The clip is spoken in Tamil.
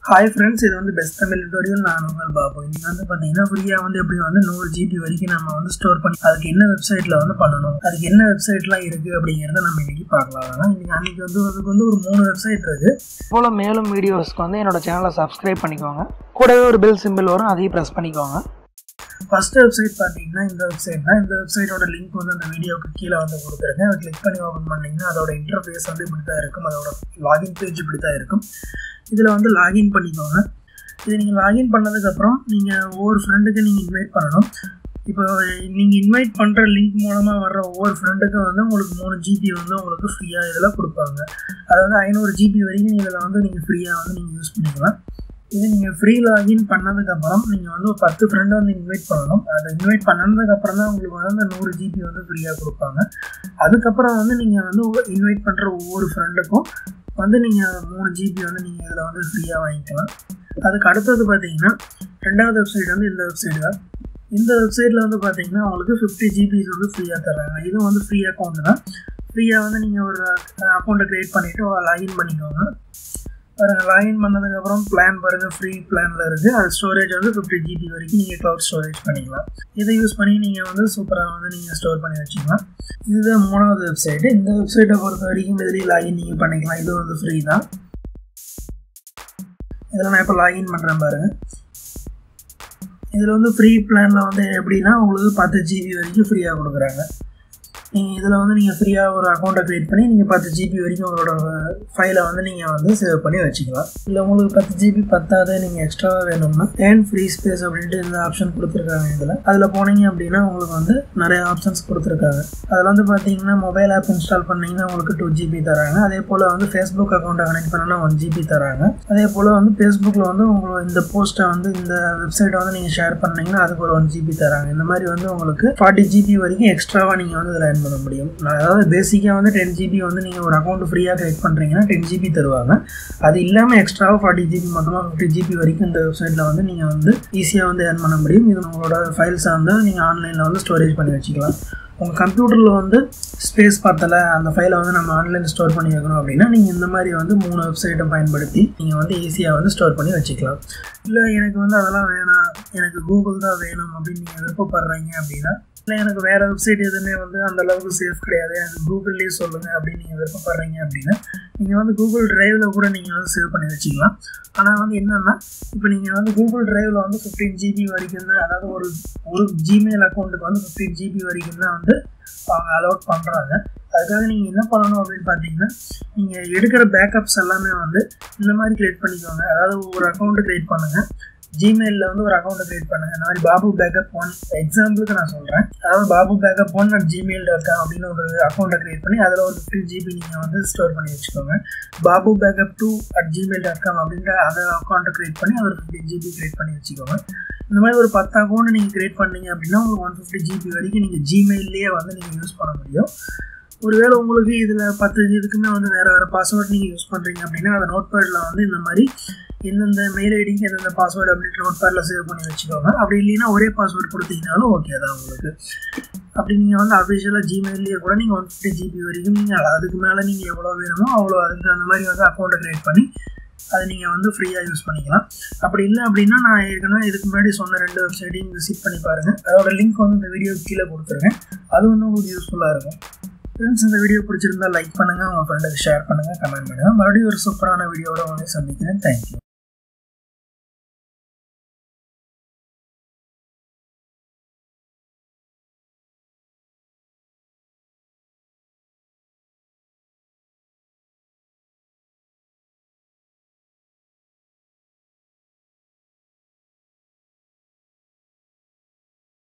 ஹாய் ஃப்ரெண்ட்ஸ் இது வந்து பெஸ்ட் தமிழ் டுட்டோரியல் நான் உங்கள் பாபு இன்னைக்கு வந்து பார்த்தீங்கன்னா ஃப்ரீயாக வந்து எப்படி வந்து நூறு ஜிபி வரைக்கும் நம்ம வந்து ஸ்டோர் பண்ணி அதுக்கு என்ன வெப்சைட்டில் வந்து பண்ணணும் அதுக்கு என்ன வெப்சைட்லாம் இருக்குது அப்படிங்கிறத நம்ம இன்னைக்கு பார்க்கலாம் ஆனால் இன்னைக்கு அன்னைக்கு வந்து அதுக்கு வந்து ஒரு மூணு வெப்சைட் இருக்குது போல் மேலும் வீடியோஸ்க்கு வந்து என்னோட சேனலை சப்ஸ்கிரைப் பண்ணிக்கோங்க கூடவே ஒரு பெல் சிம்பிள் வரும் அதையும் ப்ரெஸ் பண்ணிக்கோங்க ஃபர்ஸ்ட் வெப்சைட் பார்த்தீங்கன்னா இந்த வெப்சைட் தான் இந்த வெப்சைட்டோட லிங்க் வந்து அந்த வீடியோக்கு கீழே வந்து கொடுத்துருக்கேன் அதை கிளிக் பண்ணி ஓப்பன் பண்ணிங்கன்னா அதோட இன்டர்ஃபேஸ் வந்து இப்படி தான் இருக்கும் அதோட லாகின் பேஜ் இப்படி தான் இருக்கும் இதில் வந்து லாகின் பண்ணிக்கோங்க இது நீங்கள் லாகின் பண்ணதுக்கப்புறம் நீங்கள் ஒவ்வொரு ஃப்ரெண்டுக்கு நீங்கள் இன்வைட் பண்ணணும் இப்போ நீங்கள் இன்வைட் பண்ணுற லிங்க் மூலமாக வர்ற ஒவ்வொரு ஃப்ரெண்டுக்கும் வந்து உங்களுக்கு மூணு ஜிபி வந்து உங்களுக்கு ஃப்ரீயாக இதில் கொடுப்பாங்க அதாவது ஐநூறு ஜிபி வரைக்கும் இதில் வந்து நீங்கள் ஃப்ரீயாக வந்து நீங்கள் யூஸ் பண்ணிக்கலாம் இது நீங்கள் ஃப்ரீ லாகின் பண்ணதுக்கப்புறம் நீங்கள் வந்து ஒரு பத்து ஃப்ரெண்டை வந்து இன்வைட் பண்ணணும் அதை இன்வைட் பண்ணதுக்கப்புறம் தான் உங்களுக்கு வந்து அந்த நூறு ஜிபி வந்து ஃப்ரீயாக கொடுப்பாங்க அதுக்கப்புறம் வந்து நீங்கள் வந்து இன்வைட் பண்ணுற ஒவ்வொரு ஃப்ரெண்டுக்கும் வந்து நீங்கள் மூணு ஜிபி வந்து நீங்கள் இதில் வந்து ஃப்ரீயாக வாங்கிக்கலாம் அதுக்கு அடுத்தது பார்த்தீங்கன்னா ரெண்டாவது வெப்சைட் வந்து இந்த வெப்சைட் தான் இந்த வெப்சைட்டில் வந்து பார்த்தீங்கன்னா உங்களுக்கு ஃபிஃப்டி ஜிபிஸ் வந்து ஃப்ரீயாக தர்றாங்க இதுவும் வந்து ஃப்ரீ அக்கௌண்ட் தான் ஃப்ரீயாக வந்து நீங்கள் ஒரு அக்கௌண்ட்டை க்ரியேட் பண்ணிவிட்டு லாகின் பண்ணிக்கோங்க பாருங்கள் லாகின் பண்ணதுக்கப்புறம் பிளான் பாருங்கள் ஃப்ரீ பிளானில் இருக்குது அது ஸ்டோரேஜ் வந்து ஃபிஃப்டி ஜிபி வரைக்கும் நீங்கள் க்ளவுட் ஸ்டோரேஜ் பண்ணிக்கலாம் இதை யூஸ் பண்ணி நீங்கள் வந்து சூப்பராக வந்து நீங்கள் ஸ்டோர் பண்ணி வச்சுக்கலாம் இதுதான் மூணாவது வெப்சைட்டு இந்த வெப்சைட்டை பொறுத்த வரைக்கும் இதுலேயும் லாகின் நீங்கள் பண்ணிக்கலாம் இது வந்து ஃப்ரீ தான் இதில் நான் இப்போ லாகின் பண்ணுறேன் பாருங்கள் இதில் வந்து ஃப்ரீ பிளானில் வந்து எப்படின்னா உங்களுக்கு பத்து ஜிபி வரைக்கும் ஃப்ரீயாக கொடுக்குறாங்க நீங்கள் இதில் வந்து நீங்கள் ஃப்ரீயாக ஒரு அக்கௌண்ட்டை க்ரியேட் பண்ணி நீங்கள் பத்து ஜிபி வரைக்கும் உங்களோட ஃபைலை வந்து நீங்கள் வந்து சேவ் பண்ணி வச்சுக்கலாம் இல்லை உங்களுக்கு பத்து ஜிபி பத்தாது நீங்கள் எக்ஸ்ட்ராவாக வேணும்னா ஏன் ஃப்ரீ ஸ்பேஸ் அப்படின்ட்டு இந்த ஆப்ஷன் கொடுத்துருக்காங்க இதில் அதில் போனீங்க அப்படின்னா உங்களுக்கு வந்து நிறைய ஆப்ஷன்ஸ் கொடுத்துருக்காங்க அதில் வந்து பார்த்தீங்கன்னா மொபைல் ஆப் இன்ஸ்டால் பண்ணிங்கன்னா உங்களுக்கு டூ ஜிபி தராங்க அதே போல் வந்து ஃபேஸ்புக் அக்கௌண்ட்டை கனெக்ட் பண்ணனா ஒன் ஜிபி தராங்க அதே போல் வந்து ஃபேஸ்புக்கில் வந்து உங்களுக்கு இந்த போஸ்ட்டை வந்து இந்த வெப்சைட்டை வந்து நீங்கள் ஷேர் பண்ணீங்கன்னா அதுக்கு ஒரு ஒன் ஜிபி தராங்க இந்த மாதிரி வந்து உங்களுக்கு ஃபார்ட்டி ஜிபி வரைக்கும் எக்ஸ்ட்ராவாக நீங்கள் வந்து இதில் பண்ண முடியும் அதாவது பேசிக்காக வந்து டென் ஜிபி வந்து நீங்கள் ஒரு அக்கௌண்ட் ஃப்ரீயாக கிரியேட் பண்ணுறீங்கன்னா டென் ஜிபி தருவாங்க அது இல்லாமல் எக்ஸ்ட்ராவாக ஃபார்ட்டி ஜிபி மொத்தமாக ஃபிஃப்டி ஜிபி வரைக்கும் இந்த வெப்சைட்டில் வந்து நீங்கள் வந்து ஈஸியாக வந்து ஏர்ன் பண்ண முடியும் இது உங்களோட ஃபைல்ஸை வந்து நீங்கள் ஆன்லைனில் வந்து ஸ்டோரேஜ் பண்ணி வச்சுக்கலாம் உங்கள் கம்ப்யூட்டரில் வந்து ஸ்பேஸ் பத்தலை அந்த ஃபைலை வந்து நம்ம ஆன்லைனில் ஸ்டோர் பண்ணி வைக்கணும் அப்படின்னா நீங்கள் இந்த மாதிரி வந்து மூணு வெப்சைட்டை பயன்படுத்தி நீங்கள் வந்து ஈஸியாக வந்து ஸ்டோர் பண்ணி வச்சுக்கலாம் இல்லை எனக்கு வந்து அதெல்லாம் வேணாம் எனக்கு கூகுள் தான் வேணும் அப்படின்னு நீங்கள் விருப்பப்படுறீங்க அப்படின்னா இல்லை எனக்கு வேறு வெப்சைட் எதுவுமே வந்து அந்த அளவுக்கு சேஃப் கிடையாது எனக்கு கூகுள்லேயே சொல்லுங்கள் அப்படின்னு நீங்கள் விருப்பப்படுறீங்க அப்படின்னா நீங்கள் வந்து கூகுள் டிரைவில் கூட நீங்கள் வந்து சேவ் பண்ணி வச்சுக்கலாம் ஆனால் வந்து என்னென்னா இப்போ நீங்கள் வந்து கூகுள் டிரைவில் வந்து ஃபிஃப்டீன் ஜிபி வரைக்கும் தான் அதாவது ஒரு ஒரு ஜிமெயில் அக்கௌண்ட்டுக்கு வந்து ஃபிஃப்டீன் ஜிபி வரைக்கும் தான் வந்து அவங்க அலோட் பண்ணுறாங்க அதுக்காக நீங்கள் என்ன பண்ணணும் அப்படின்னு பார்த்தீங்கன்னா நீங்கள் எடுக்கிற பேக்கப்ஸ் எல்லாமே வந்து இந்த மாதிரி க்ரியேட் பண்ணிக்கோங்க அதாவது ஒரு அக்கௌண்ட்டு க்ரியேட் பண்ணுங்கள் ஜிமெயிலில் வந்து ஒரு அக்கௌண்ட்டை க்ரியேட் பண்ணுங்கள் இந்த மாதிரி பாபு பேக்கப் ஒன் எக்ஸாம்பிளுக்கு நான் சொல்கிறேன் அதாவது Babu backup one at Gmail dot com அப்படின்னு ஒரு அக்கௌண்ட்டை க்ரியேட் பண்ணி அதில் ஒரு ஃபிஃப்டி ஜிபி நீங்கள் வந்து ஸ்டோர் பண்ணி வச்சுக்கோங்க Babu backup two at Gmail dot com அப்படின்ற அதை அக்கௌண்ட்டை க்ரியேட் பண்ணி அதை ஒரு ஃபிஃப்டி ஜிபி க்ரியேட் பண்ணி வச்சுக்கோங்க இந்த மாதிரி ஒரு பத்து அக்கௌண்ட் நீங்கள் க்ரியேட் பண்ணீங்க அப்படின்னா ஒரு ஒன் ஃபிஃப்டி ஜிபி வரைக்கும் நீங்கள் ஜிமெயிலே வந்து நீங்கள் யூஸ் பண்ண முடியும் ஒருவேளை உங்களுக்கு இதில் பத்து இதுக்குமே வந்து வேறு வேறு பாஸ்வேர்ட் நீங்கள் யூஸ் பண்ணுறீங்க அப்படின்னா அதை நோட் பேடில் வந்து இந்த மாதிரி எந்தெந்த மெயில் ஐடிக்கு எந்தெந்த பாஸ்வேர்டு அப்படின்ற நோட் பேடில் சேவ் பண்ணி வச்சுக்கோங்க அப்படி இல்லைன்னா ஒரே பாஸ்வேர்டு கொடுத்தீங்கனாலும் ஓகே தான் உங்களுக்கு அப்படி நீங்கள் வந்து அஃபிஷியலாக ஜிமெயிலே கூட நீங்கள் ஒன் ஃபிஃப்டி ஜிபி வரைக்கும் நீங்கள் அதுக்கு மேலே நீங்கள் எவ்வளோ வேணுமோ அவ்வளோ அதுக்கு அந்த மாதிரி வந்து அக்கௌண்ட்டை க்ரியேட் பண்ணி அதை நீங்கள் வந்து ஃப்ரீயாக யூஸ் பண்ணிக்கலாம் அப்படி இல்லை அப்படின்னா நான் ஏற்கனவே இதுக்கு முன்னாடி சொன்ன ரெண்டு வெப்சைட்டையும் விசிட் பண்ணி பாருங்கள் அதோட லிங்க் வந்து இந்த வீடியோ கீழே கொடுத்துருக்கேன் அது வந்து உங்களுக்கு யூஸ்ஃபுல்லாக இருக்கும் ஃப்ரெண்ட்ஸ் இந்த வீடியோ பிடிச்சிருந்தா லைக் பண்ணுங்கள் உங்கள் ஃப்ரெண்டுக்கு ஷேர் பண்ணுங்கள் கமெண்ட் பண்ணுங்கள் மறுபடியும் ஒரு சூப்பரான வீடியோட உங்களை சந்திக்கிறேன் தேங்க்யூ